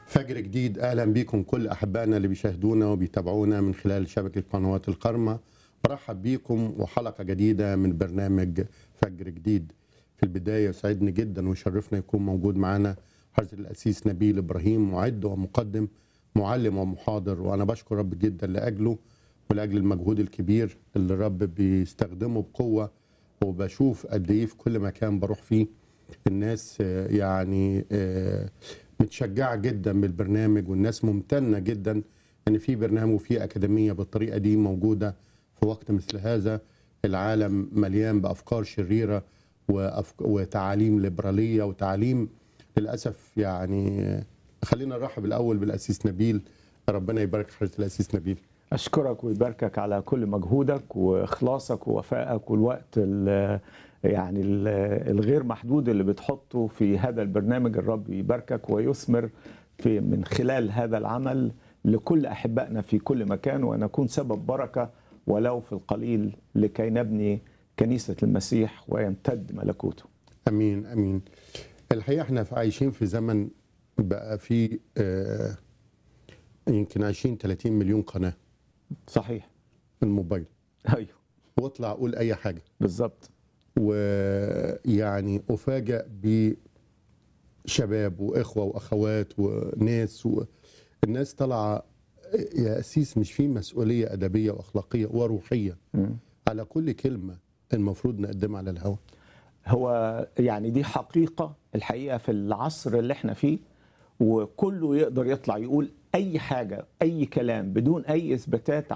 فجر جديد اهلا بيكم كل احبائنا اللي بيشاهدونا وبيتابعونا من خلال شبكه قنوات القرمه برحب بيكم وحلقه جديده من برنامج فجر جديد في البدايه يسعدني جدا ويشرفنا يكون موجود معنا حضره الاسيس نبيل ابراهيم معد ومقدم معلم ومحاضر وانا بشكر رب جدا لاجله ولاجل المجهود الكبير اللي الرب بيستخدمه بقوه وبشوف قد ايه في كل مكان بروح فيه الناس آه، يعني آه، متشجعه جدا بالبرنامج والناس ممتنه جدا ان في برنامج وفي اكاديميه بالطريقه دي موجوده في وقت مثل هذا العالم مليان بافكار شريره وأفك... وتعاليم ليبراليه وتعاليم للاسف يعني آه، خلينا نرحب الاول بالاسيس نبيل ربنا يبارك حضره الاسيس نبيل أشكرك ويباركك على كل مجهودك وإخلاصك ووفائك والوقت ال يعني ال الغير محدود اللي بتحطه في هذا البرنامج الرب يباركك ويثمر في من خلال هذا العمل لكل أحبائنا في كل مكان ونكون سبب بركة ولو في القليل لكي نبني كنيسة المسيح ويمتد ملكوته امين امين الحقيقه احنا في- عايشين في زمن بقى فيه آه، يمكن 20 30 مليون قناه صحيح في الموبايل أيوه واطلع اقول اي حاجه بالظبط ويعني افاجئ بشباب واخوه واخوات وناس والناس طالعه يا اسيس مش في مسؤوليه ادبيه واخلاقيه وروحيه مم. على كل كلمه المفروض نقدمها على الهواء هو يعني دي حقيقة الحقيقة في العصر اللي احنا فيه وكله يقدر يطلع يقول أي حاجة أي كلام بدون أي إثباتات